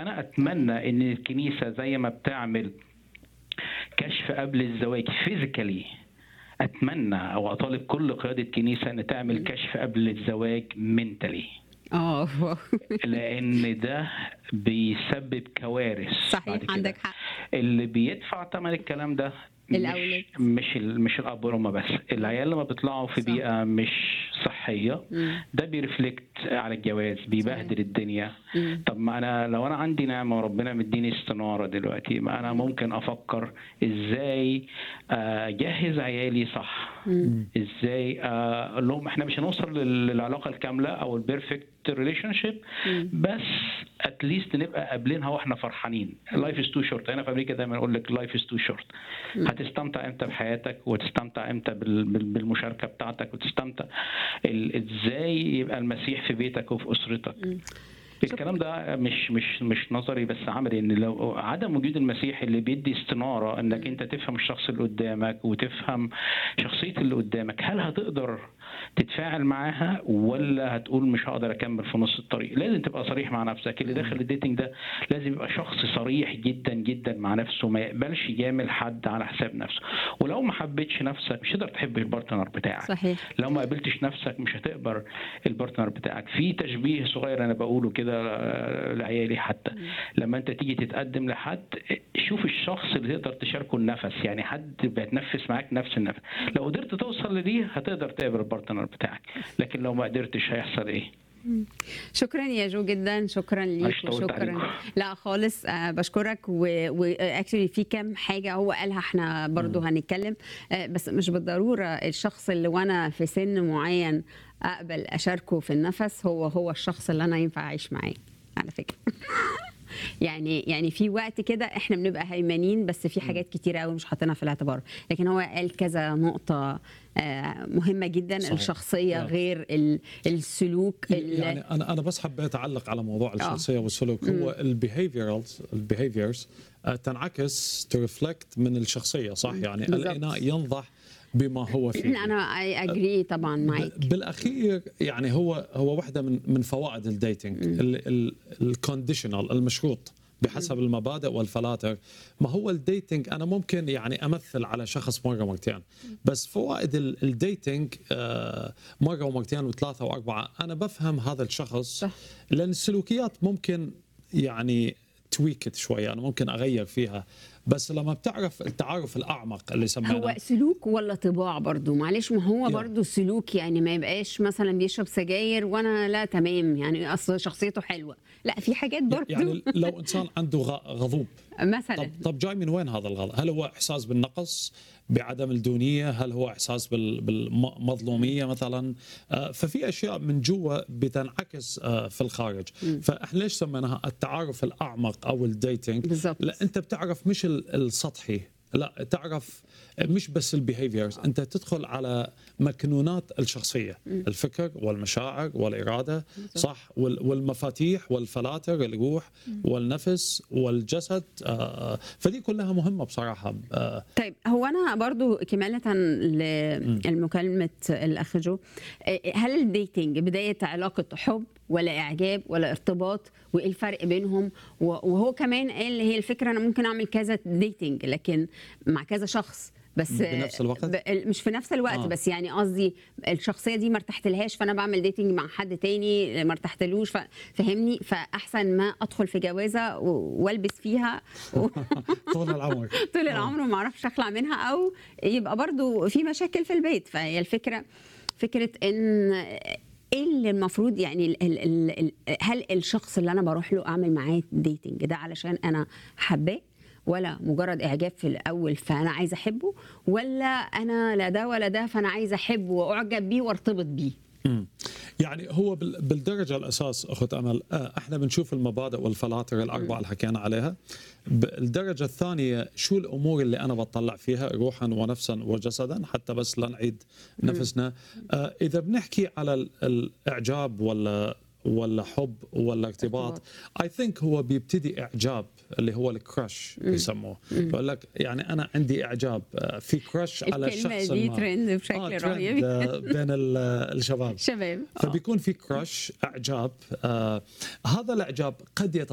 انا اتمنى ان الكنيسه زي ما بتعمل كشف قبل الزواج فيزيكالي اتمنى او اطالب كل قياده كنيسه ان تعمل كشف قبل الزواج منتلي اه واو. لان ده بيسبب كوارث صحيح بعد كده. عندك حق اللي بيدفع ثمن الكلام ده الأولاد. مش مش ال- مش الاب والام بس العيال لما بيطلعوا في صح. بيئه مش صحيه مم. ده بيرفلكت على الجواز بيبهدل الدنيا مم. طب ما انا لو انا عندي نعمه وربنا مديني استناره دلوقتي ما انا ممكن افكر ازاي آه، اجهز عيالي صح مم. ازاي آه، اقول لهم احنا مش هنوصل لل- للعلاقه الكامله او البيرفكت ريليشن شيب مم. بس اتليست نبقى قابلينها واحنا فرحانين لايف از تو شورت هنا في امريكا دايما اقول لك لايف از تو شورت هتستمتع امتى بحياتك وتستمتع امتى بال- بال- بالمشاركه بتاعتك وتستمتع ال- ازاي يبقى المسيح في بيتك وفي اسرتك الكلام ده مش مش مش نظري بس عملي ان لو عدم وجود المسيح اللي بيدي استناره انك انت تفهم الشخص اللي قدامك وتفهم شخصيه اللي قدامك هل هتقدر تتفاعل معاها ولا هتقول مش هقدر اكمل في نص الطريق لازم تبقى صريح مع نفسك اللي داخل الديتنج ده لازم يبقى شخص صريح جدا جدا مع نفسه ما يقبلش يجامل حد على حساب نفسه ولو ما حبيتش نفسك مش هتقدر تحب البارتنر بتاعك صحيح لو ما قابلتش نفسك مش هتقبل البارتنر بتاعك في تشبيه صغير انا بقوله كده آه، لعيالي حتى لما انت تيجي تتقدم لحد شوف الشخص اللي تقدر تشاركه النفس يعني حد بيتنفس معاك نفس النفس لو قدرت توصل لدي هتقدر تقابل البارتنر بتاعك لكن لو ما قدرتش هيحصل ايه شكرا يا جو جدا شكرا ليك معلش طولت وشكرا عليكم. لا خالص آه بشكرك واكشلي في كام حاجه هو قالها احنا برضو هنتكلم آه بس مش بالضروره الشخص اللي وانا في سن معين اقبل اشاركه في النفس هو هو الشخص اللي انا ينفع اعيش معاه على فكره يعني يعني في وقت كده احنا بنبقى هيمنين بس في حاجات كتيره قوي مش حاطينها في الاعتبار لكن هو قال كذا نقطه آه، مهمه جدا صحيح. الشخصيه نعم. غير ال- السلوك ال- يعني انا انا بس حبيت اعلق على موضوع الشخصيه والسلوك هو البيهيفيرالز البيهيفيرز تنعكس ترفلكت من الشخصيه صح يعني بالضبط. الاناء ينضح بما هو فيه انا اي اجري طبعا معاك بالاخير يعني هو هو واحده من من فوائد الديتنج الكونديشنال المشروط بحسب المبادئ والفلاتر ما هو الديتنج انا ممكن يعني امثل على شخص مره مرتين بس فوائد ال- الديتنج آه، مره ومرتين وثلاثه واربعه انا بفهم هذا الشخص صح. لان السلوكيات ممكن يعني تويكت شويه انا ممكن اغير فيها بس لما بتعرف التعارف الاعمق اللي سميناه هو سلوك ولا طباع برضو معلش ما هو يلا. برضو سلوك يعني ما يبقاش مثلا بيشرب سجاير وانا لا تمام يعني اصل شخصيته حلوه لا في حاجات برضو يعني لو انسان عنده غ- غضوب مثلا طب طب جاي من وين هذا الغضب؟ هل هو احساس بالنقص بعدم الدونيه؟ هل هو احساس بال- بالمظلوميه مثلا؟ آه، ففي اشياء من جوا بتنعكس آه، في الخارج، فاحنا ليش سميناها التعارف الاعمق او الديتنج؟ بالضبط. لا انت بتعرف مش ال- السطحي لا تعرف مش بس البيهيفيرز انت تدخل على مكنونات الشخصيه الفكر والمشاعر والاراده صح وال- والمفاتيح والفلاتر الروح والنفس والجسد آه، فدي كلها مهمه بصراحه آه، طيب هو انا برضو كمالة لمكالمة الاخ جو آه، هل الديتنج بداية علاقة حب ولا اعجاب ولا ارتباط وايه الفرق بينهم و- وهو كمان قال هي الفكرة انا ممكن اعمل كذا ديتنج لكن مع كذا شخص بس بنفس الوقت؟ ب- مش في نفس الوقت آه. آه. بس يعني قصدي الشخصيه دي ما ارتحتلهاش فانا بعمل ديتنج مع حد تاني ما ارتحتلوش ف- فهمني فاحسن ما ادخل في جوازه و- والبس فيها و... طول العمر طول العمر وما اعرفش اخلع منها او يبقى برضو في مشاكل في البيت فهي الفكره فكره ان ايه اللي المفروض يعني ال ال ال ال هل الشخص اللي انا بروح له اعمل معاه ديتنج ده علشان انا حباه ولا مجرد اعجاب في الاول فانا عايزه احبه ولا انا لا ده ولا ده فانا عايزه احبه واعجب بيه وارتبط بيه مم. يعني هو بال- بالدرجه الاساس اخت امل آه، احنا بنشوف المبادئ والفلاتر الاربعه اللي حكينا عليها بالدرجه الثانيه شو الامور اللي انا بطلع فيها روحا ونفسا وجسدا حتى بس لا نعيد نفسنا آه، اذا بنحكي على ال- الاعجاب ولا ولا حب ولا ارتباط اي ثينك هو بيبتدي اعجاب اللي هو الكراش بيسموه بقول لك يعني انا عندي اعجاب آه، في كراش على الكلمة شخص دي ما. ترند بشكل آه، ترند، رهيب. آه، بين ال- الشباب شباب آه. فبيكون في كراش اعجاب آه هذا الاعجاب قد